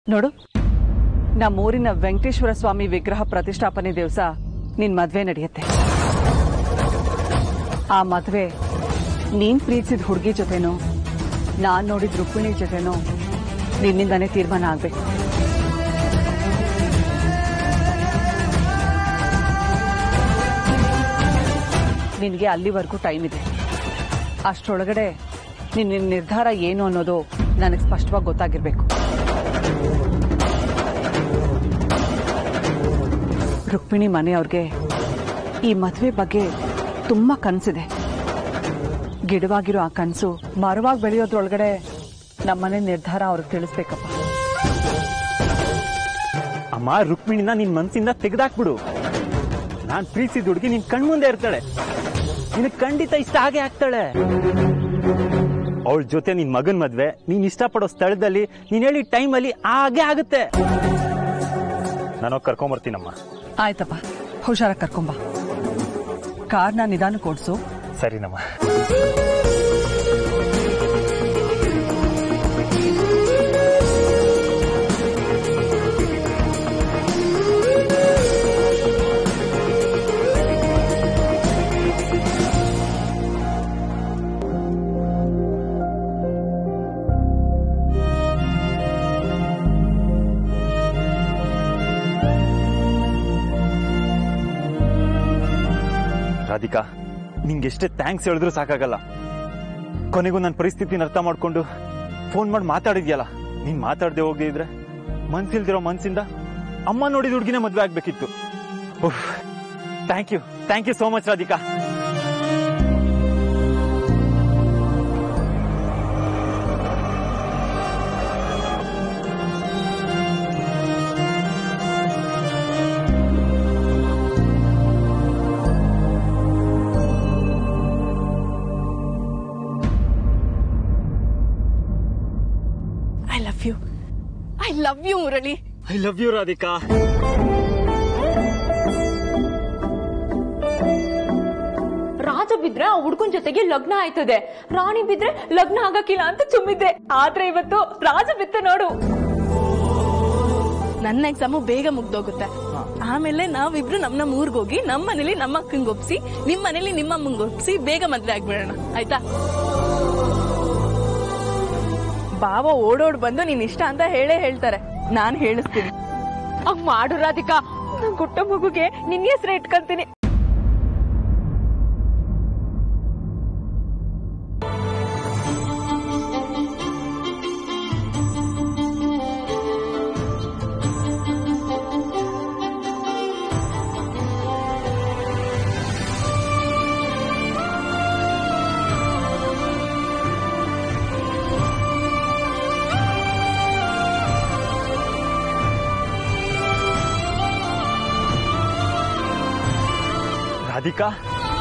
ನೋಡು ನಮ್ಮೂರಿನ ವೆಂಕಟೇಶ್ವರ ಸ್ವಾಮಿ ವಿಗ್ರಹ ಪ್ರತಿಷ್ಠಾಪನೆ ದಿವಸ ನಿನ್ ಮದ್ವೆ ನಡೆಯುತ್ತೆ ಆ ಮದ್ವೆ ನೀನ್ ಪ್ರೀತಿಸಿದ ಹುಡುಗಿ ಜೊತೆನೋ ನಾನ್ ನೋಡಿದ ರುಕ್ಮಿಣಿ ಜೊತೆನೋ ನಿನ್ನಿಂದಾನೇ ತೀರ್ಮಾನ ಆಗ್ಬೇಕು ನಿನಗೆ ಅಲ್ಲಿವರೆಗೂ ಟೈಮ್ ಇದೆ ಅಷ್ಟರೊಳಗಡೆ ನಿನ್ನ ನಿರ್ಧಾರ ಏನು ಅನ್ನೋದು ನನಗೆ ಸ್ಪಷ್ಟವಾಗಿ ಗೊತ್ತಾಗಿರ್ಬೇಕು ರುಕ್ಮಿಣಿ ಮನೆಯವ್ರಿಗೆ ಈ ಮದುವೆ ಬಗ್ಗೆ ತುಂಬಾ ಕನಸಿದೆ ಗಿಡವಾಗಿರೋ ಆ ಕನಸು ಮರವಾಗಿ ಬೆಳೆಯೋದ್ರೊಳಗಡೆ ನಮ್ಮನೆ ನಿರ್ಧಾರ ಅವ್ರಿಗೆ ತಿಳಿಸ್ಬೇಕಪ್ಪ ಅಮ್ಮ ರುಕ್ಮಿಣಿನ ನಿನ್ ಮನ್ಸಿಂದ ತೆಗೆದಾಕ್ಬಿಡು ನಾನ್ ಪ್ರೀತಿಸಿದ ಹುಡುಗಿ ನಿನ್ ಕಣ್ಮುಂದೆ ಇರ್ತಾಳೆ ನಿನಗ್ ಖಂಡಿತ ಇಷ್ಟ ಆಗೇ ಆಗ್ತಾಳೆ ಅವಳ ಜೊತೆ ನಿನ್ ಮಗನ್ ಮದ್ವೆ ನೀನ್ ಇಷ್ಟಪಡೋ ಸ್ಥಳದಲ್ಲಿ ನೀನ್ ಹೇಳಿ ಟೈಮಲ್ಲಿ ಹಾಗೆ ಆಗುತ್ತೆ ನಾನು ಕರ್ಕೊಂಬರ್ತೀನಮ್ಮ ಆಯ್ತಪ್ಪ ಹುಷಾರ ಕರ್ಕೊಂಬ ಕಾರ್ನ ನಿಧಾನಕ್ಕೆ ಓಡಿಸು ಸರಿನಮ್ಮ ರಾಧಿಕಾ ನಿಂಗೆ ಎಷ್ಟೇ ಥ್ಯಾಂಕ್ಸ್ ಹೇಳಿದ್ರು ಸಾಕಾಗಲ್ಲ ಕೊನೆಗೂ ನನ್ನ ಪರಿಸ್ಥಿತಿನ ಅರ್ಥ ಮಾಡ್ಕೊಂಡು ಫೋನ್ ಮಾಡಿ ಮಾತಾಡಿದ್ಯಲ್ಲ ನೀನ್ ಮಾತಾಡದೆ ಹೋಗದೆ ಇದ್ರೆ ಮನ್ಸಿಲ್ದಿರೋ ಮನ್ಸಿಂದ ಅಮ್ಮ ನೋಡಿದ ಹುಡುಗಿನೇ ಮದ್ವೆ ಆಗ್ಬೇಕಿತ್ತು thank you thank you so much Radhika I love you I love you Murali I love you Radhika ರಾಜ ಬಿದ್ರೆ ಆ ಹುಡ್ಗನ್ ಜೊತೆಗೆ ಲಗ್ನ ಆಯ್ತದೆ ರಾಣಿ ಬಿದ್ರೆ ಲಗ್ನ ಆಗಕ್ಕಿಲ್ಲ ಅಂತ ಸುಮ್ಮಿದ್ದೆ ಆದ್ರೆ ಇವತ್ತು ರಾಜ ಬಿತ್ತ ನೋಡು ನನ್ನ ಎಕ್ಸಾಮು ಬೇಗ ಮುಗ್ದೋಗುತ್ತೆ ಆಮೇಲೆ ನಾವಿಬ್ರು ನಮ್ ನಮ್ ಊರ್ಗ್ ಹೋಗಿ ನಮ್ಮ ಮನೇಲಿ ನಮ್ಮ ಅಕ್ಕಂಗ್ ಒಪ್ಸಿ ನಿಮ್ ಮನೇಲಿ ನಿಮ್ಮ ಅಮ್ಮಂಗ್ ಒಪ್ಸಿ ಬೇಗ ಮದ್ವೆ ಆಗ್ಬಿಡೋಣ ಆಯ್ತಾ ಬಾವ ಓಡೋಡ್ ಬಂದು ನೀನ್ ಇಷ್ಟ ಅಂತ ಹೇಳೇ ಹೇಳ್ತಾರೆ ನಾನ್ ಹೇಳಿಸ್ತೀನಿ ಅವ್ ಮಾಡು ರಾಧಿಕಾ ನನ್ ಗುಟ್ಟ ಮಗುಗೆ ನಿನ್ ಹೆಸರು ಇಟ್ಕೊಂತೀನಿ ರಾಧಿಕಾ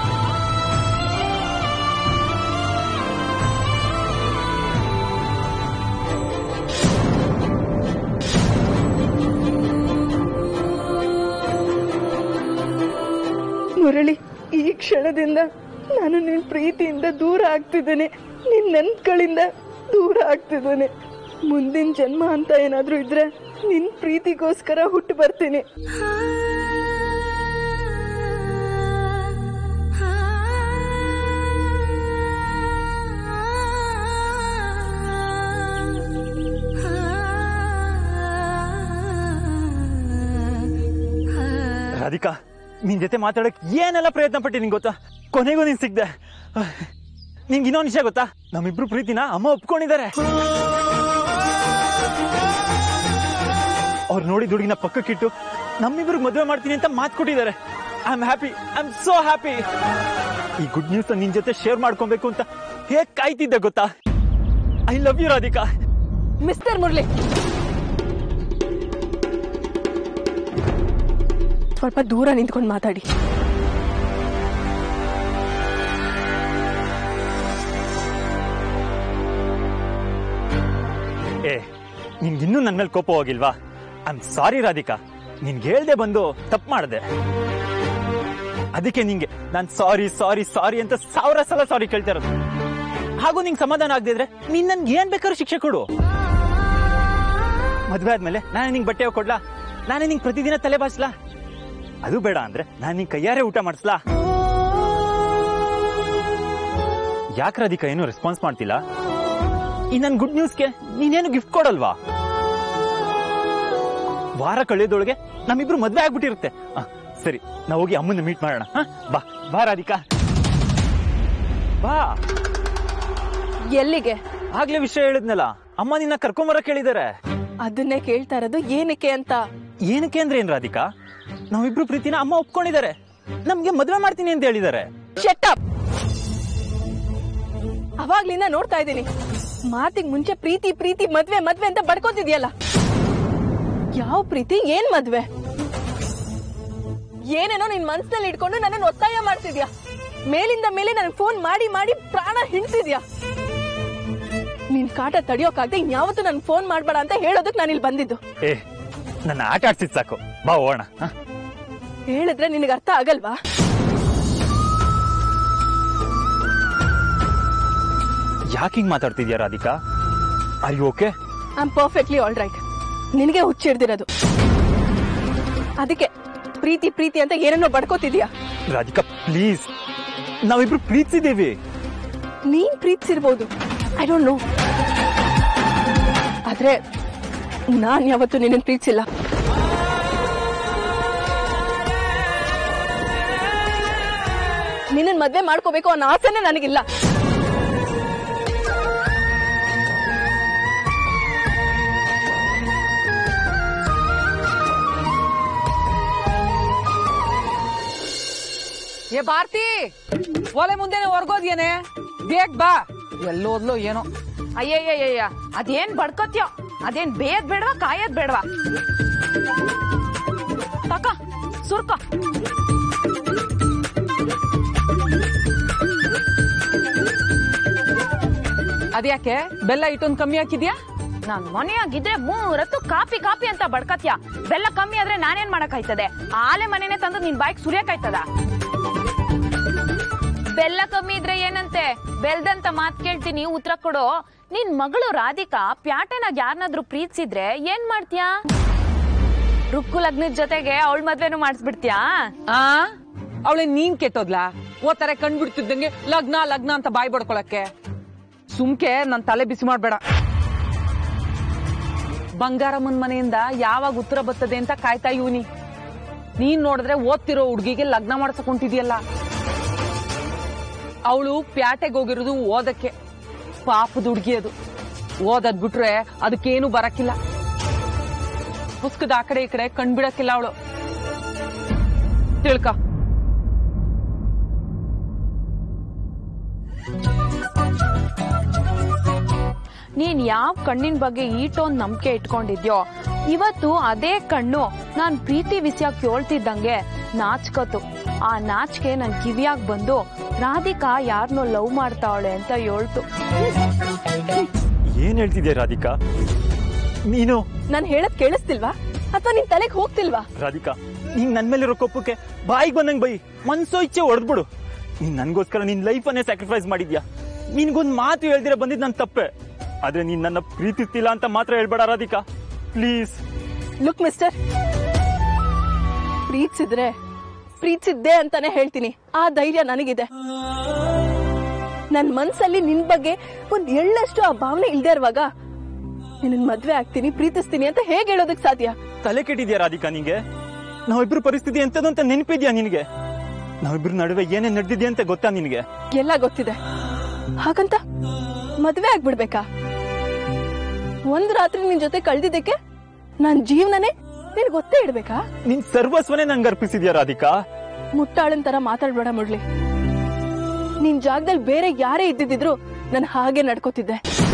ಮುರಳಿ ಈ ಕ್ಷಣದಿಂದ ನಾನು ನಿನ್ ಪ್ರೀತಿಯಿಂದ ದೂರ ಆಗ್ತಿದ್ದೇನೆ ನಿನ್ ನೆನ್ಪುಗಳಿಂದ ದೂರ ಆಗ್ತಿದ್ದೇನೆ ಮುಂದಿನ ಜನ್ಮ ಅಂತ ಏನಾದ್ರೂ ಇದ್ರೆ ನಿನ್ ಪ್ರೀತಿಗೋಸ್ಕರ ಹುಟ್ಟು ಬರ್ತೀನಿ ರಾಧಿಕಾ ನಿನ್ ಜೊತೆ ಮಾತಾಡಕ್ ಏನೆಲ್ಲ ಪ್ರಯತ್ನ ಪಟ್ಟಿ ನಿಂಗೆ ಗೊತ್ತಾ ಕೊನೆಗೂ ನೀನ್ ಸಿಗ್ದೆ ನಿಂಗೆ ಇನ್ನೊಂದು ವಿಷಯ ಗೊತ್ತಾ ನಮ್ಮಿಬ್ರು ಪ್ರೀತಿನ ಅಮ್ಮ ಒಪ್ಕೊಂಡಿದ್ದಾರೆ ಅವ್ರು ನೋಡಿದ ಹುಡುಗಿನ ಪಕ್ಕಕ್ಕಿಟ್ಟು ನಮ್ಮಿಬ್ರಿಗೆ ಮದುವೆ ಮಾಡ್ತೀನಿ ಅಂತ ಮಾತು ಕೊಟ್ಟಿದ್ದಾರೆ I am happy I am so happy ಈ ಗುಡ್ ನ್ಯೂಸ್ ನಿನ್ ಜೊತೆ ಶೇರ್ ಮಾಡ್ಕೊಬೇಕು ಅಂತ ಹೇಗ್ ಕಾಯ್ತಿದ್ದೆ ಗೊತ್ತಾ I love you Radhika mister Murali ಸ್ವಲ್ಪ ದೂರ ನಿಂತ್ಕೊಂಡು ಮಾತಾಡಿ ಏ ನಿನ್ಗಿನ್ನೂ ನನ್ನ ಮೇಲೆ ಕೋಪ ಹೋಗಿಲ್ವಾ ಐ ಆಮ್ ಸಾರಿ ರಾಧಿಕಾ ನಿನ್ಗೆ ಹೇಳ್ದೆ ಬಂದು ತಪ್ಪು ಮಾಡಿದೆ ಅದಕ್ಕೆ ನಿಂಗೆ ನಾನ್ ಸಾರಿ ಸಾರಿ ಸಾರಿ ಅಂತ ಸಾವಿರ ಸಲ ಸಾರಿ ಕೇಳ್ತಾ ಇರೋದು ಹಾಗೂ ನಿಂಗೆ ಸಮಾಧಾನ ಆಗದೆ ಇದ್ರೆ ನೀನ್ ನನ್ಗೆ ಏನ್ ಬೇಕಾದ್ರೂ ಶಿಕ್ಷೆ ಕೊಡು ಮದ್ವೆ ಆದ್ಮೇಲೆ ನಾನೇ ನಿಂಗೆ ಬಟ್ಟೆ ಕೊಡ್ಲಾ ನಾನೇ ನಿಂಗೆ ಪ್ರತಿದಿನ ತಲೆ ಬಾಚ್ಲಾ ಅದು ಬೇಡ ಅಂದ್ರೆ ನಾನು ನಿಂಗೆ ಕೈಯಾರೆ ಊಟ ಮಾಡಿಸ್ಲಾ ಯಾಕೆ ರಾಧಿಕಾ ಏನು ರೆಸ್ಪಾನ್ಸ್ ಮಾಡ್ತಿಲ್ಲ ಈ ನನ್ ಗುಡ್ ನ್ಯೂಸ್ಗೆ ನೀನೇನು ಗಿಫ್ಟ್ ಕೊಡಲ್ವಾ ವಾರ ಕಳೆಯೋದೊಳಗೆ ನಮ್ಮಿಬ್ರು ಮದ್ವೆ ಆಗ್ಬಿಟ್ಟಿರುತ್ತೆ ಆ, ಸರಿ ನಾವು ಹೋಗಿ ಅಮ್ಮನ ಮೀಟ್ ಮಾಡೋಣ ಹ? ಬಾ ಬಾ ರಾಧಿಕಾ ಬಾ ಎಲ್ಲಿಗೆ ಆಗ್ಲೇ ವಿಷಯ ಹೇಳಿದ್ನಲ್ಲ ಅಮ್ಮ ನಿನ್ನ ಕರ್ಕೊಂಬರಕ್ ಹೇಳಿದಾರೆ ಅದನ್ನೇ ಕೇಳ್ತಾ ಇರೋದು ಏನಕ್ಕೆ ಅಂತ ಏನಕ್ಕೆ ಅಂದ್ರೆ ಏನ್ ರಾಧಿಕಾ ನಾವಿಬ್ರು ಪ್ರೀತಿನ ಅಮ್ಮ ಒಪ್ಕೊಂಡಿದ್ದಾರೆ ನಮ್ಗೆ ಮದ್ವೆ ಮಾಡ್ತೀನಿ ಅಂತ ಹೇಳಿದ್ದಾರೆ ಶೆಟ್ಟಪ್ ಅವಾಗ್ಲಿಂದ ನೋಡ್ತಾ ಇದ್ದೀನಿ ಮಾತಿಗ್ ಮುಂಚೆ ಪ್ರೀತಿ ಪ್ರೀತಿ ಮದ್ವೆ ಮದ್ವೆ ಅಂತ ಬಡ್ಕೋತಿದ್ಯಲ್ಲ ಯಾವ ಪ್ರೀತಿ ಏನ್ ಮದ್ವೆ ಏನೇನೋ ನಿನ್ ಮನ್ಸಲ್ಲಿ ಇಟ್ಕೊಂಡು ನನ್ನನ್ನು ಒತ್ತಾಯ ಮಾಡ್ತಿದ್ಯಾ ಮೇಲಿಂದ ಮೇಲೆ ನನಗೆ ಫೋನ್ ಮಾಡಿ ಮಾಡಿ ಪ್ರಾಣ ಹಿಂಡ್ತಿದ್ಯಾ ನಿನ್ ಕಾಟ ತಡಿಯೋಕಾಗ್ದೆ ಇನ್ಯಾವತ್ತೂ ನನ್ ಫೋನ್ ಮಾಡ್ಬೇಡ ಅಂತ ಹೇಳೋದಕ್ ನಾನು ಇಲ್ಲಿ ಬಂದಿದ್ದು ಏ ನನ್ನ ಆಟ ಆಡ್ಸಿದ್ ಸಾಕು ಬಾ ಹೋಗೋಣ ಹ? ಹೇಳಿದ್ರೆ ನಿನಗೆ ಅರ್ಥ ಆಗಲ್ವಾ ಯಾಕೆ ಹಿಂಗ್ ಮಾತಾಡ್ತಿದ್ಯಾ Radhika are you okay I am perfectly all right ನಿನಗೆ ಹುಚ್ಚಿಡ್ದಿರೋದು ಅದಕ್ಕೆ ಪ್ರೀತಿ ಪ್ರೀತಿ ಅಂತ ಏನೇನೋ ಬಡ್ಕೋತಿದ್ಯಾ ರಾಧಿಕಾ ಪ್ಲೀಸ್ ನಾವಿಬ್ರು ಪ್ರೀತಿಸಿದ್ದೀವಿ ನೀನ್ ಪ್ರೀತಿಸಿರ್ಬೋದು ಐ ಡೋಂಟ್ ನೋ ಆದ್ರೆ ನಾನ್ ಯಾವತ್ತೂ ನಿನ್ನ ಪ್ರೀತಿಸಿಲ್ಲ ನಿನ್ನ ಮದ್ವೆ ಮಾಡ್ಕೋಬೇಕು ಅನ್ನೋ ಆಸೆನೇ ನನಗಿಲ್ಲ ಏ ಭಾರತಿ ಒಲೆ ಮುಂದೆನೆ ಹೊರ್ಗೋದ್ಯೇನೆ ಬೇಗ ಬಾ ಎಲ್ಲೋದ್ಲೋ ಏನೋ ಅಯ್ಯಯ್ಯಯ್ಯ ಅದೇನ್ ಬಡ್ಕೋತ್ಯೋ ಅದೇನ್ ಬೇಯದ್ ಬೇಡವಾ ಕಾಯದ್ ಬೇಡವಾ ತಕ ಸುರ್ಕೋ ಅದ್ಯಾಕೆ ಬೆಲ್ಲ ಇಟ್ಟೊಂದ್ ಕಮ್ಮಿ ಹಾಕಿದ್ಯಾ ನಾನ್ ಮನೆಯಾಗಿದ್ರೆ ಮೂರತ್ತು ಕಾಪಿ ಕಾಪಿ ಅಂತ ಬಡ್ಕತ್ಯ ಬೆಲ್ಲ ಕಮ್ಮಿ ಆದ್ರೆ ನಾನೇನ್ ಮಾಡಕ್ಕಾಯ್ತದೆ ಆಲೆ ಮನೆನೆ ತಂದು ನಿನ್ ಬಾಯ್ಗ್ ಸುರಿಯಕ್ಕಾಯ್ತದ ಬೆಲ್ಲ ಕಮ್ಮಿ ಇದ್ರೆ ಏನಂತೆ ಬೆಲ್ದಂತ ಮಾತ್ ಕೇಳ್ತೀನಿ ಉತ್ತರ ಕೊಡು ನಿನ್ ಮಗಳು ರಾಧಿಕಾ ಪ್ಯಾಟೆನಾಗ ಯಾರನ್ನಾದ್ರೂ ಪ್ರೀತಿಸಿದ್ರೆ ಏನ್ ಮಾಡ್ತೀಯಾ ರುಕ್ಕು ಲಗ್ನದ ಜೊತೆಗೆ ಅವಳ ಮದ್ವೆನೂ ಮಾಡಿಸ್ಬಿಡ್ತೀಯಾ ಆ ಅವಳೆ ನೀನ್ ಕೆಟ್ಟೋದ್ಲಾ ಓತಾರೆ ಕಂಡ್ಬಿಡ್ತಿದ್ದಂಗೆ ಲಗ್ನ ಲಗ್ನ ಅಂತ ಬಾಯ್ ಬಡ್ಕೊಳಕ್ಕೆ ಸುಮ್ಕೆ ನನ್ ತಲೆ ಬಿಸಿ ಮಾಡ್ಬೇಡ ಬಂಗಾರಮ್ಮನ್ ಮನೆಯಿಂದ ಯಾವಾಗ ಉತ್ತರ ಬರ್ತದೆ ಅಂತ ಕಾಯ್ತಾ ಇವನಿ ನೀನ್ ನೋಡಿದ್ರೆ ಓದ್ತಿರೋ ಹುಡ್ಗಿಗೆ ಲಗ್ನ ಮಾಡ್ಸಕೊಂತಿದ್ಯಲ್ಲ ಅವಳು ಪ್ಯಾಟೆಗೆ ಹೋಗಿರೋದು ಓದಕ್ಕೆ ಪಾಪದ ಹುಡ್ಗಿ ಅದು ಓದದ್ ಬಿಟ್ರೆ ಅದಕ್ಕೇನು ಬರಕ್ಕಿಲ್ಲ ಪುಸ್ತಕದ ಆ ಕಡೆ ಈ ಕಡೆ ಕಣ್ಬಿಡಕ್ಕಿಲ್ಲ ಅವಳು ತಿಳ್ಕ ನೀನ್ ಯಾವ ಕಣ್ಣಿನ ಬಗ್ಗೆ ಈಟೊಂದ್ ನಂಬಿಕೆ ಇಟ್ಕೊಂಡಿದ್ಯೋ ಇವತ್ತು ಅದೇ ಕಣ್ಣು ನಾನ್ ಪ್ರೀತಿ ವಿಷಯ ಕೇಳ್ತಿದ್ದಂಗೆ ನಾಚ್ಕತು ಆ ನಾಚ್ಕೆ ನನ್ ಕಿವಿಯಾಗ್ ಬಂದು ರಾಧಿಕಾ ಯಾರನ್ನೋ ಲವ್ ಮಾಡ್ತಾವಳೆ ಅಂತ ಹೇಳ್ತು ಏನ್ ಹೇಳ್ತಿದ್ಯಾ ರಾಧಿಕಾ ನೀನು ನಾನು ಹೇಳದ್ ಕೇಳಿಸ್ತಿಲ್ವಾ ಅಥವಾ ನಿನ್ ತಲೆಗೆ ಹೋಗ್ತಿಲ್ವಾ ರಾಧಿಕಾ ನೀನ್ ನನ್ ಮೇಲಿರೋ ಕೊಪ್ಪಕ್ಕೆ ಬಾಯಿಗೆ ಬಂದಂಗ್ ಬೈ ಮನ್ಸೋ ಇಚ್ಛೆ ಹೊಡೆದ್ಬಿಡು ನೀನ್ ನನ್ಗೋಸ್ಕರ ನಿನ್ ಲೈಫನ್ನೇ ಸ್ಯಾಕ್ರಿಫೈಸ್ ಮಾಡಿದ್ಯಾ ನಿನ್ಗೊಂದ್ ಮಾತು ಹೇಳ್ದಿರ ಬಂದಿದ್ ನನ್ ತಪ್ಪೆ ಆದ್ರೆ ನೀನ್ ನನ್ನ ಪ್ರೀತಿಸ್ತಿಲ್ಲ ಅಂತ ಮಾತ್ರ ಹೇಳ್ಬೇಡ ರಾಧಿಕಾ ಪ್ಲೀಸ್ ಲುಕ್ ಮಿಸ್ಟರ್ ಪ್ರೀತಿಸಿದ್ರೆ ಪ್ರೀತಿಸಿದ್ದೆ ಅಂತಾನೆ ಹೇಳ್ತೀನಿ ಆ ಧೈರ್ಯ ನನಗಿದೆ ನನ್ ಮನ್ಸಲ್ಲಿ ನಿನ್ ಬಗ್ಗೆ ಒಂದ್ ಎಳ್ಳಷ್ಟು ಆ ಭಾವನೆ ಇಲ್ದೇ ಇರುವಾಗ ನಿನ್ನ ಮದ್ವೆ ಆಗ್ತೀನಿ ಪ್ರೀತಿಸ್ತೀನಿ ಅಂತ ಹೇಗೆ ಹೇಳೋದಕ್ ಸಾಧ್ಯ ತಲೆ ಕೆಟ್ಟಿದ್ಯಾ ರಾಧಿಕಾ ನಿಂಗೆ ನಾವಿಬ್ರು ಪರಿಸ್ಥಿತಿ ಎಂತದು ಅಂತ ನೆನಪಿದ್ಯಾ ನಿನಗೆ ನಾವಿಬ್ರು ನಡುವೆ ಏನೇ ನಡೆದಿದ್ಯಾ ಅಂತ ಗೊತ್ತಾ ನಿನಗೆ ಎಲ್ಲ ಗೊತ್ತಿದೆ ಹಾಗಂತ ಮದ್ವೆ ಆಗ್ಬಿಡ್ಬೇಕಾ ಒಂದ್ ರಾತ್ರಿ ನಿನ್ ಜೊತೆ ಕಳ್ದಿದ್ದಕ್ಕೆ ನನ್ ಜೀವನನೇ ನಿನ್ ಗೊತ್ತೇ ಇಡ್ಬೇಕಾ ನಿನ್ ಸರ್ವಸ್ವನೇ ನಂಗೆ ಅರ್ಪಿಸಿದ್ಯಾ ರಾಧಿಕಾ ಮುಟ್ಟಾಳನ್ ತರ ಮಾತಾಡ್ಬೇಡ ಮುಡ್ಲಿ ನಿನ್ ಜಾಗದಲ್ಲಿ ಬೇರೆ ಯಾರೇ ಇದ್ದಿದ್ರು ನಾನು ಹಾಗೆ ನಡ್ಕೋತಿದ್ದೆ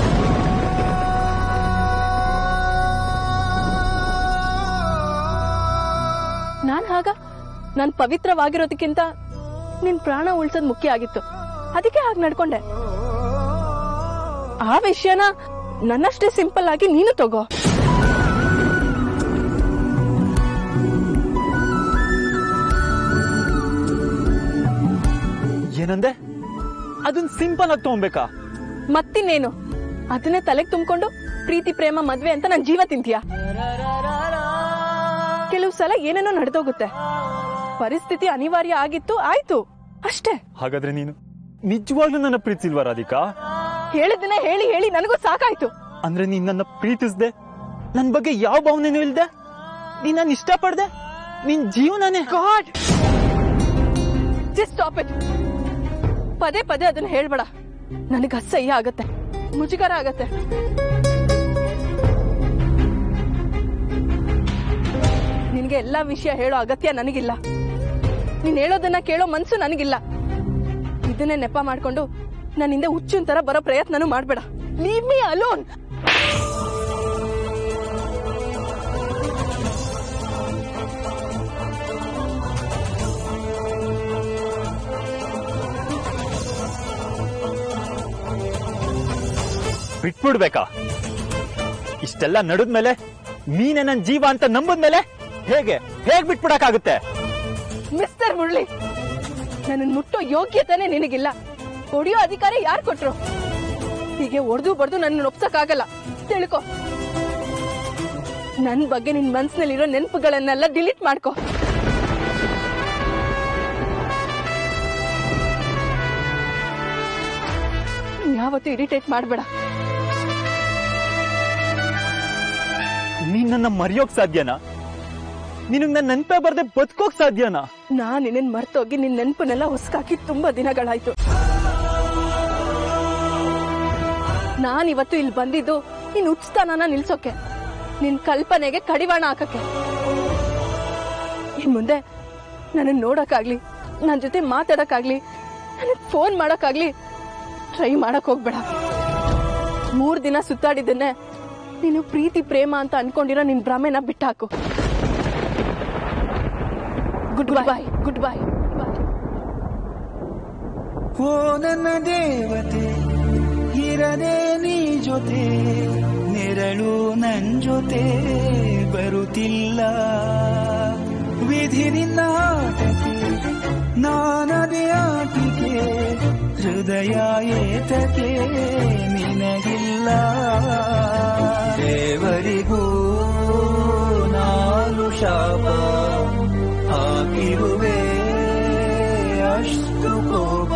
ನಾನ್ ಹಾಗ ನಾನ್ ಪವಿತ್ರವಾಗಿರೋದಕ್ಕಿಂತ ನಿನ್ ಪ್ರಾಣ ಉಳ್ಸೋದ್ ಮುಖ್ಯ ಆಗಿತ್ತು ಅದಕ್ಕೆ ಹಾಗೆ ನಡ್ಕೊಂಡೆ ಆ ವಿಷಯನ ನನ್ನಷ್ಟೇ ಸಿಂಪಲ್ ಆಗಿ ನೀನು ತಗೋ ಏನಂದೆ ಅದನ್ ಸಿಂಪಲ್ ಆಗಿ ತಗೊಂಬೇಕಾ ಮತ್ತಿನ್ನೇನು ಅದನ್ನೇ ತಲೆಗೆ ತುಂಬಿಕೊಂಡು ಪ್ರೀತಿ ಪ್ರೇಮ ಮದ್ವೆ ಅಂತ ನನ್ ಜೀವ ತಿಂತೀಯ ಕೆಲವು ಸಲ ಏನೇನೋ ನಡೆದೋಗುತ್ತೆ ಪರಿಸ್ಥಿತಿ ಅನಿವಾರ್ಯ ಆಗಿತ್ತು ಆಯ್ತು ಅಷ್ಟೇ ಹಾಗಾದ್ರೆ ನೀನು ನಿಜವಾಗ್ಲೂ ನನ್ನ ಪ್ರೀತಿಸಿಲ್ವಾ ರಾಧಿಕಾ ಹೇಳಿದ್ದನ್ನ ಹೇಳಿ ಹೇಳಿ ನನಗೂ ಸಾಕಾಯ್ತು ಅಂದ್ರೆ ನೀನ್ ನನ್ನ ಪ್ರೀತಿಸ್ದೆ ನನ್ ಬಗ್ಗೆ ಯಾವ ಭಾವನೆನೂ ಇಲ್ದೆ ನೀನ್ ನನ್ನ ಇಷ್ಟಪಡ್ದೆ ನಿನ್ ಜೀವನನೇ ಗಾಡ್ ಜಸ್ಟ್ ಸ್ಟಾಪ್ ಇಟ್ ಪದೇ ಪದೇ ಅದನ್ನ ಹೇಳ್ಬೇಡ ನನಗೆ ಅಸಹ್ಯ ಆಗತ್ತೆ ಮುಜುಗರ ಆಗತ್ತೆ ನಿನ್ಗೆ ಎಲ್ಲಾ ವಿಷಯ ಹೇಳೋ ಅಗತ್ಯ ನನಗಿಲ್ಲ ನೀನ್ ಹೇಳೋದನ್ನ ಕೇಳೋ ಮನ್ಸು ನನಗಿಲ್ಲ ಇದನ್ನೇ ನೆಪ ಮಾಡ್ಕೊಂಡು ನನ್ನ ಹಿಂದೆ ಹುಚ್ಚಿನ ತರ ಬರೋ ಪ್ರಯತ್ನನೂ ಮಾಡ್ಬೇಡ ಲೀವ್ ಮೀ ಅಲೋನ್ ಬಿಟ್ಬಿಡ್ಬೇಕಾ ಇಷ್ಟೆಲ್ಲ ನಡದ್ಮೇಲೆ ನೀನೆ ನನ್ ಜೀವ ಅಂತ ನಂಬದ್ಮೇಲೆ ಹೇಗೆ ಹೇಗ್ ಬಿಟ್ಬಿಡಕ್ಕಾಗುತ್ತೆ ಮಿಸ್ಟರ್ ಮುರಳಿ ನನ್ನ ಮುಟ್ಟೋ ಯೋಗ್ಯತೆನೇ ನಿನಗಿಲ್ಲ ಹೊಡಿಯೋ ಅಧಿಕಾರ ಯಾರು ಕೊಟ್ರು ಹೀಗೆ ಒಡೆದು ಬಡ್ದು ನನ್ನ ಒಪ್ಸಕ್ಕಾಗಲ್ಲ ತಿಳ್ಕೊ ನನ್ ಬಗ್ಗೆ ನಿನ್ ಮನ್ಸಿನಲ್ಲಿರೋ ನೆನಪುಗಳನ್ನೆಲ್ಲ ಡಿಲೀಟ್ ಮಾಡ್ಕೊ ಯಾವತ್ತೂ ಇರಿಟೇಟ್ ಮಾಡಬೇಡ ನೀನ್ ನನ್ನ ಮರೆಯೋಕ್ ಸಾಧ್ಯನಾ ನಿನಗ್ ನನ್ನ ನೆನ್ಪೇ ಬರ್ದೆ ಬದುಕೋಕ್ ಸಾಧ್ಯನಾ ನಾನ್ ನಿನ್ನ ಮರ್ತೋಗಿ ನಿನ್ ನೆನಪನ್ನೆಲ್ಲ ಹೊಸ್ಕಾಕಿ ತುಂಬಾ ದಿನಗಳಾಯ್ತು ನಾನ್ ಇವತ್ತು ಇಲ್ಲಿ ಬಂದಿದ್ದು ನಿನ್ ಉತ್ಸ್ಥಾನನ ನಿಲ್ಸೋಕೆ ನಿನ್ ಕಲ್ಪನೆಗೆ ಕಡಿವಾಣ ಹಾಕಕ್ಕೆ ಇನ್ ಮುಂದೆ ನನ್ನ ನೋಡಕ್ಕಾಗ್ಲಿ ನನ್ ಜೊತೆ ಮಾತಾಡಕ್ಕಾಗ್ಲಿ ನನಗ್ ಫೋನ್ ಮಾಡಕ್ಕಾಗ್ಲಿ ಟ್ರೈ ಮಾಡಕ್ ಹೋಗ್ಬೇಡ ಮೂರ್ ದಿನ ಸುತ್ತಾಡಿದ್ದನ್ನೇ ನೀನು ಪ್ರೀತಿ ಪ್ರೇಮ ಅಂತ ಅನ್ಕೊಂಡಿರೋ ನಿನ್ ಭ್ರಮೆನ ಬಿಟ್ಟಾಕು ಗುಡ್ ಬೈ ಗುಡ್ ಬೈ ಓ ನನ್ನ ದೇವತೆ ಇರದೆ ನೀ ಜೊತೆ ನೆರಳು ನನ್ ಜೊತೆ ಬರುತ್ತಿಲ್ಲ ವಿಧಿ ನಿನ್ನ ಆಟಕ್ಕೆ ನಾನದೇ ಆಟಿಕೆ ಹೃದಯ ಏತಕ್ಕೆ ನಿನಗಿಲ್ಲ ದೇವರಿಗೂ ನಾನು ಶಾಪ ಹಾಕಿರುವೆ ಅಷ್ಟು ಕೋಪ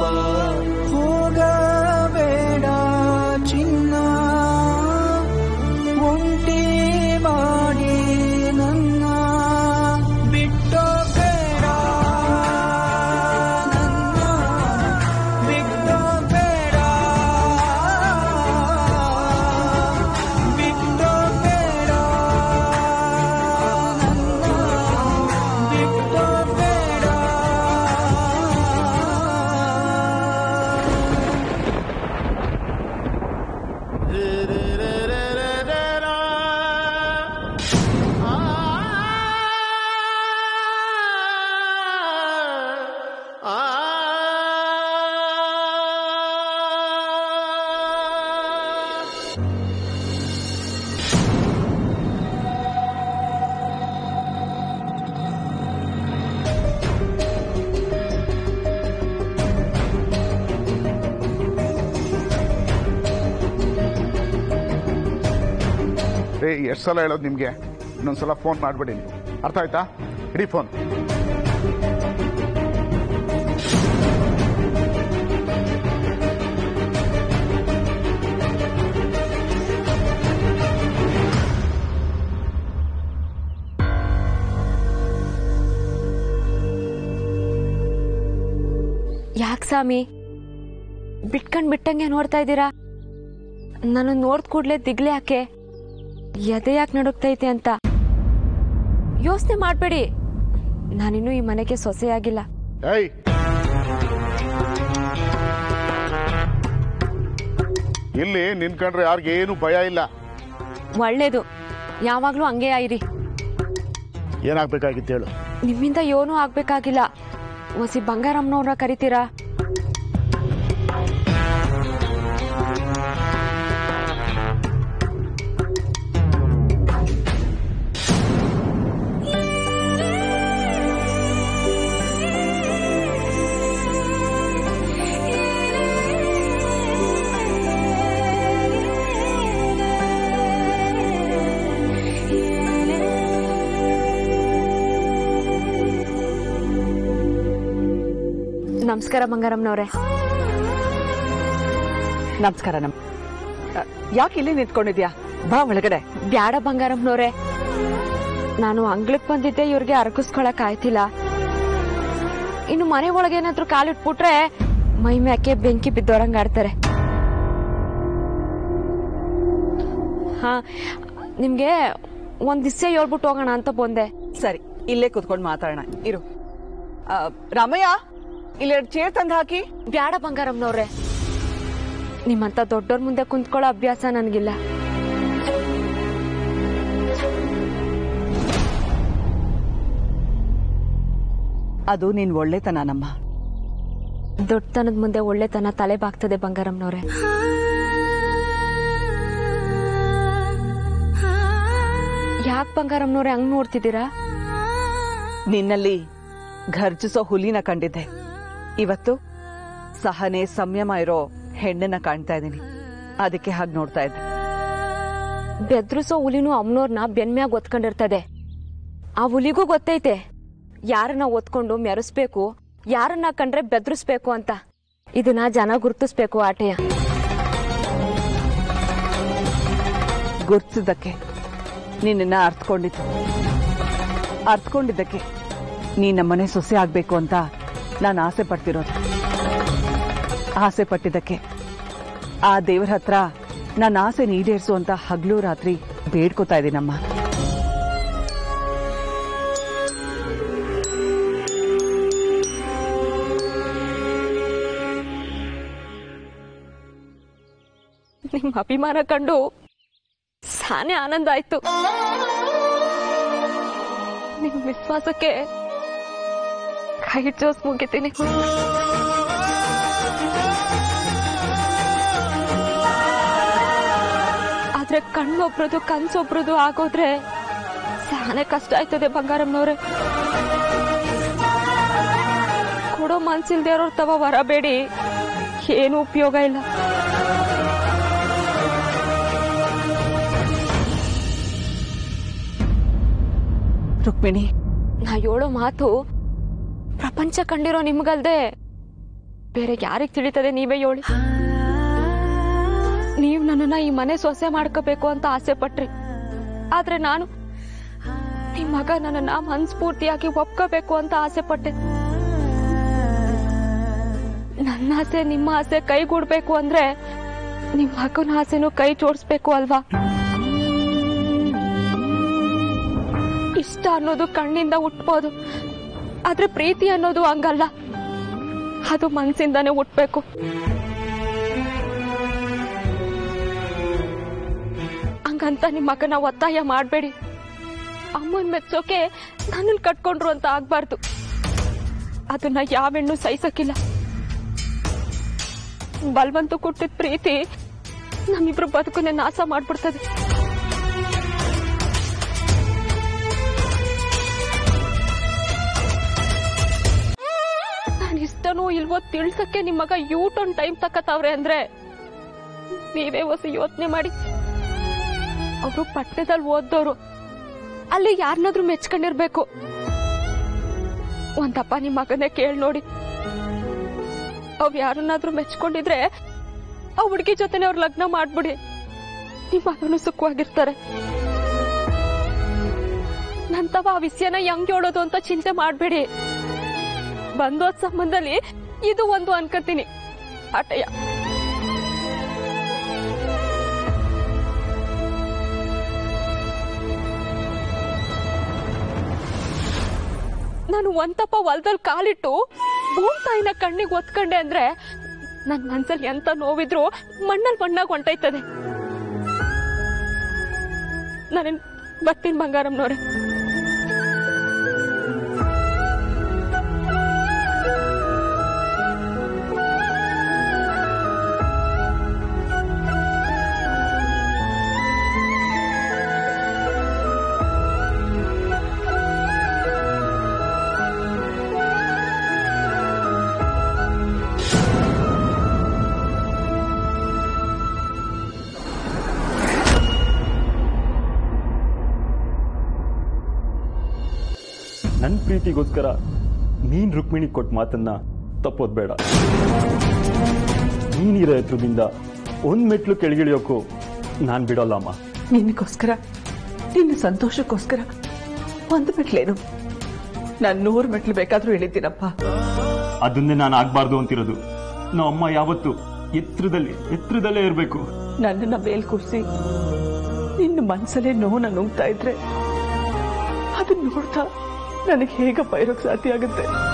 ಹೋಗಬೇಡ ಚಿನ್ನ ಒಂಟಿ ಮಾಡಿ ನನ್ನ ಬಿಟ್ಟೋ ಬೇಡ ನನ್ನ ಬಿಟ್ಟೋ ಬೇಡ ಬಿಟ್ಟೋ ಬೇಡ ನನ್ನ ಬಿಟ್ಟೋ ಬೇಡ ಏ ಎಷ್ಟು ಸಲ ಹೇಳೋದು ನಿಮಗೆ ಇನ್ನೊಂದ್ಸಲ ಫೋನ್ ಮಾಡಬೇಡಿ ನೀವು ಅರ್ಥ ಆಯ್ತಾ ಇಡೀ ಫೋನ್ ಯಾಕೆ ಸ್ವಾಮಿ ಬಿಟ್ಕೊಂಡ್ ಬಿಟ್ಟಂಗೆ ನೋಡ್ತಾ ಇದ್ದೀರಾ ನಾನು ನೋಡ್ದ ಕೂಡ್ಲೆ ದಿಗ್ಲೆ ಯಾಕೆ ಎದೆ ಯಾಕೆ ನಡುಗ್ತೈತೆ ಅಂತ ಯೋಚನೆ ಮಾಡಬೇಡಿ ನಾನಿನ್ನೂ ಈ ಮನೆಗೆ ಸೊಸೆಯಾಗಿಲ್ಲ ಏಯ್ ಇಲ್ಲಿ ನಿನ್ಕಂಡ್ರೆ ಯಾರಿಗೇನು ಭಯ ಇಲ್ಲ ಒಳ್ಳೇದು ಯಾವಾಗ್ಲೂ ಹಂಗೆ ಆಯಿರಿ ಏನಾಗ್ಬೇಕಾಗಿತ್ತು ಹೇಳು ನಿಮ್ಮಿಂದ ಏನೂ ಆಗ್ಬೇಕಾಗಿಲ್ಲ ಒಸಿ ಬಂಗಾರಮ್ಮನವ್ರ ಕರಿತೀರಾ ನಮಸ್ಕಾರ ಬಂಗಾರಮ್ಮನವ್ರೆ ನಮಸ್ಕಾರ ನಮ್ ಯಾಕೆ ಇಲ್ಲಿ ನಿಂತ್ಕೊಂಡಿದ್ಯಾ ಬಾ ಒಳಗಡೆ ಬ್ಯಾಡ ಬಂಗಾರಮ್ಮನವ್ರೆ ನಾನು ಅಂಗ್ಳಕ್ ಬಂದಿದ್ದೆ ಇವ್ರಿಗೆ ಅರ್ಗಿಸ್ಕೊಳಕ್ ಆಯ್ತಿಲ್ಲ ಇನ್ನು ಮನೆ ಒಳಗೆ ಏನಾದ್ರು ಕಾಲಿಟ್ಬಿಟ್ರೆ ಮೈ ಮ್ಯಾಕೆ ಬೆಂಕಿ ಬಿದ್ದೋರಂಗ್ ಆಡ್ತಾರೆ ಹಾ ನಿಮ್ಗೆ ಒಂದ್ ದಿವ್ಸ ಹೇಳ್ಬಿಟ್ಟು ಹೋಗೋಣ ಅಂತ ಬಂದೆ ಸರಿ ಇಲ್ಲೇ ಕುತ್ಕೊಂಡು ಮಾತಾಡೋಣ ಇರು ಆ, ರಾಮಯ್ಯ ಇಲ್ಲೆರಡು ಚೇರ್ ತಂದು ಹಾಕಿ ಬ್ಯಾಡ ಬಂಗಾರಮ್ಮನವ್ರೆ ನಿಮ್ಮಂತ ದೊಡ್ಡೋರ್ ಮುಂದೆ ಕುಂತ್ಕೊಳ್ಳೋ ಅಭ್ಯಾಸ ನನ್ಗಿಲ್ಲ ಅದು ನಿನ್ ಒಳ್ಳೆತನ ನಮ್ಮ ದೊಡ್ಡತನದ ಮುಂದೆ ಒಳ್ಳೆತನ ತಲೆ ಬಾಗ್ತದೆ ಬಂಗಾರಮ್ಮನವ್ರೆ ಯಾಕೆ ಬಂಗಾರಮ್ಮನವ್ರೆ ಹಂಗ್ ನೋಡ್ತಿದ್ದೀರಾ ನಿನ್ನಲ್ಲಿ ಘರ್ಜಿಸೋ ಹುಲಿನ ಕಂಡಿದ್ದೆ ಇವತ್ತು ಸಹನೆ ಸಂಯಮ ಇರೋ ಹೆಣ್ಣನ್ನ ಕಾಣ್ತಾ ಇದ್ದೀನಿ ಅದಕ್ಕೆ ಹಾಗೆ ನೋಡ್ತಾ ಇದ್ದೆ ಬೆದ್ರಿಸೋ ಹುಲಿನೂ ಅಮ್ಮನವ್ರನ್ನ ಬೆನ್ಮ್ಯಾಗ ಒತ್ಕೊಂಡಿರ್ತದೆ ಆ ಹುಲಿಗೂ ಗೊತ್ತೈತೆ ಯಾರನ್ನ ಒತ್ಕೊಂಡು ಮೆರೆಸ್ಬೇಕು ಯಾರನ್ನ ಕಂಡ್ರೆ ಬೆದ್ರಿಸ್ಬೇಕು ಅಂತ ಇದನ್ನ ಜನ ಗುರ್ತಿಸ್ಬೇಕು ಆಟೆಯ ಗುರ್ತಿದ್ದಕ್ಕೆ ನಿನ್ನ ಅರ್ಥಕೊಂಡಿದ್ದು ಅರ್ಥಕೊಂಡಿದ್ದಕ್ಕೆ ನೀ ನಮ್ಮನೆ ಸೊಸೆ ಆಗ್ಬೇಕು ಅಂತ ನಾನು ಆಸೆ ಪಡ್ತಿರೋದು ಆಸೆ ಪಟ್ಟಿದ್ದಕ್ಕೆ ಆ ದೇವರ ಹತ್ರ ನನ್ನ ಆಸೆ ಈಡೇರಿಸು ಅಂತ ಹಗಲು ರಾತ್ರಿ ಬೇಡ್ಕೋತಾ ಇದ್ದೀನಮ್ಮ ನಿಮ್ ಅಭಿಮಾನ ಕಂಡು ಸಾನೆ ಆನಂದ ಆಯ್ತು ನಿಮ್ ವಿಶ್ವಾಸಕ್ಕೆ ಕೈ ಜೋಸ್ ಮುಗಿತೀನಿ ಆದ್ರೆ ಕಣ್ಣೊಬ್ರದು ಕನ್ಸೊಬ್ರದು ಆಗೋದ್ರೆ ಸಾನೆ ಕಷ್ಟ ಆಯ್ತದೆ ಬಂಗಾರಮ್ಮನವ್ರೆ ಕೊಡೋ ಮನ್ಸಿಲ್ದೇ ಇರೋರ್ ತವ ಬರಬೇಡಿ ಏನು ಉಪಯೋಗ ಇಲ್ಲ ರುಕ್ಮಿಣಿ ನಾ ಹೇಳೋ ಮಾತು ಪ್ರಪಂಚ ಕಂಡಿರೋ ನಿಮ್ಗಲ್ದೆ ಬೇರೆ ಯಾರಿಗ್ ತಿಳಿತದೆ ನೀವೇ ಹೇಳಿ ನೀವ್ ನನ್ನನ್ನ ಈ ಮನೆ ಸೊಸೆ ಮಾಡ್ಕೋಬೇಕು ಅಂತ ಆಸೆ ಪಟ್ರಿ ಆದ್ರೆ ನಾನು ನಿಮ್ ಮಗ ನನ್ನನ್ನ ಮನ್ಸ್ಫೂರ್ತಿಯಾಗಿ ಒಪ್ಕೋಬೇಕು ಅಂತ ಆಸೆ ಪಟ್ಟೆ ನನ್ನ ಆಸೆ ನಿಮ್ಮ ಆಸೆ ಕೈಗೂಡ್ಬೇಕು ಅಂದ್ರೆ ನಿಮ್ ಮಗನ ಆಸೆನೂ ಕೈ ಜೋಡಿಸ್ಬೇಕು ಅಲ್ವಾ ಇಷ್ಟ ಅನ್ನೋದು ಕಣ್ಣಿಂದ ಹುಟ್ಬೋದು ಆದ್ರೆ ಪ್ರೀತಿ ಅನ್ನೋದು ಹಂಗಲ್ಲ ಅದು ಮನ್ಸಿಂದಾನೇ ಹುಟ್ಬೇಕು ಹಂಗಂತ ನಿಮ್ಮ ಮಗನ ಒತ್ತಾಯ ಮಾಡಬೇಡಿ ಅಮ್ಮನ್ ಮೆಚ್ಚೋಕೆ ನನ್ನನ್ನು ಕಟ್ಕೊಂಡ್ರು ಅಂತ ಆಗ್ಬಾರ್ದು ಅದನ್ನ ಯಾವ ಹೆಣ್ಣು ಸಹಿಸಕ್ಕಿಲ್ಲ ಬಲ್ವಂತು ಕೊಟ್ಟಿದ್ ಪ್ರೀತಿ ನಮ್ಮಿಬ್ರು ಬದುಕನ್ನೇ ನಾಶ ಮಾಡ್ಬಿಡ್ತದೆ ನಾನು ಇಷ್ಟನೋ ಇಲ್ವೋ ತಿಳ್ಸಕ್ಕೆ ನಿಮ್ ಮಗ ಯೂಟ್ ಒಂದ್ ಟೈಮ್ ತಕ್ಕತಾವ್ರೆ ಅಂದ್ರೆ ನೀವೇ ಹೊಸ ಯೋಚನೆ ಮಾಡಿ ಅವರು ಪಟ್ಟಣದಲ್ಲಿ ಓದ್ದವ್ರು ಅಲ್ಲಿ ಯಾರನ್ನಾದ್ರೂ ಮೆಚ್ಕೊಂಡಿರ್ಬೇಕು ಒಂದಪ್ಪ ನಿಮ್ ಮಗನೇ ಕೇಳ್ ನೋಡಿ ಅವ್ ಯಾರನ್ನಾದ್ರೂ ಮೆಚ್ಕೊಂಡಿದ್ರೆ ಆ ಹುಡುಗಿ ಜೊತೆನೆ ಅವ್ರ ಲಗ್ನ ಮಾಡ್ಬಿಡಿ ನಿಮ್ ಮಗನು ಸುಖವಾಗಿರ್ತಾರೆ ನಂತವ ಆ ವಿಷಯನ ಹೆಂಗ್ ಹೇಳೋದು ಅಂತ ಚಿಂತೆ ಮಾಡ್ಬೇಡಿ ಬಂದೋದ್ ಸಂಬಂಧದಲ್ಲಿ ಇದು ಒಂದು ಅನ್ಕತೀನಿ ಆಟಯ್ಯ ನಾನು ಒಂದಪ್ಪ ಹೊಲದಲ್ಲಿ ಕಾಲಿಟ್ಟು ಭೂಮ್ ತಾಯಿನ ಕಣ್ಣಿಗೆ ಒತ್ಕೊಂಡೆ ಅಂದ್ರೆ ನನ್ ಮನ್ಸಲ್ಲಿ ಎಂತ ನೋವಿದ್ರು ಮಣ್ಣಲ್ಲಿ ಮಣ್ಣಾಗ ಹೊಂಟೈತದೆ ನಾನು ಬರ್ತೀನಿ ಬಂಗಾರಮ್ಮನವ್ರೆ ನನ್ನ ಪ್ರೀತಿಗೋಸ್ಕರ ನೀನ್ ರುಕ್ಮಿಣಿ ಕೊಟ್ಟ ಮಾತನ್ನ ತಪ್ಪೋದ್ ಬೇಡ ನೀನಿರೋ ಎತ್ತರದಿಂದ ಒಂದ್ ಮೆಟ್ಲು ಕೆಳಗಿಳಿಯೋಕ್ಕೂ ನಾನ್ ಬಿಡೋಲ್ಲ ಅಮ್ಮ ನಿನಗೋಸ್ಕರ ನಿನ್ನ ಸಂತೋಷಕ್ಕೋಸ್ಕರ ಒಂದು ಮೆಟ್ಲೇನು ನಾನು ನೂರು ಮೆಟ್ಲು ಬೇಕಾದ್ರೂ ಇಳಿತೀನಪ್ಪ ಅದನ್ನೇ ನಾನು ಆಗ್ಬಾರ್ದು ಅಂತಿರೋದು ನಮ್ಮ ಅಮ್ಮ ಯಾವತ್ತು ಎತ್ತರದಲ್ಲಿ ಎತ್ತರದಲ್ಲೇ ಇರಬೇಕು ನನ್ನನ್ನ ಮೇಲ್ ಕೂರಿಸಿ ನಿನ್ನ ಮನ್ಸಲ್ಲೇ ನೋವನ್ನ ನುಂಗ್ತಾ ಇದ್ರೆ ಅದನ್ನ ನೋಡ್ತಾ ನನಗೆ ಹೇಗಪ್ಪ ಇರೋಕ್ ಸಾಧ್ಯ ಆಗುತ್ತೆ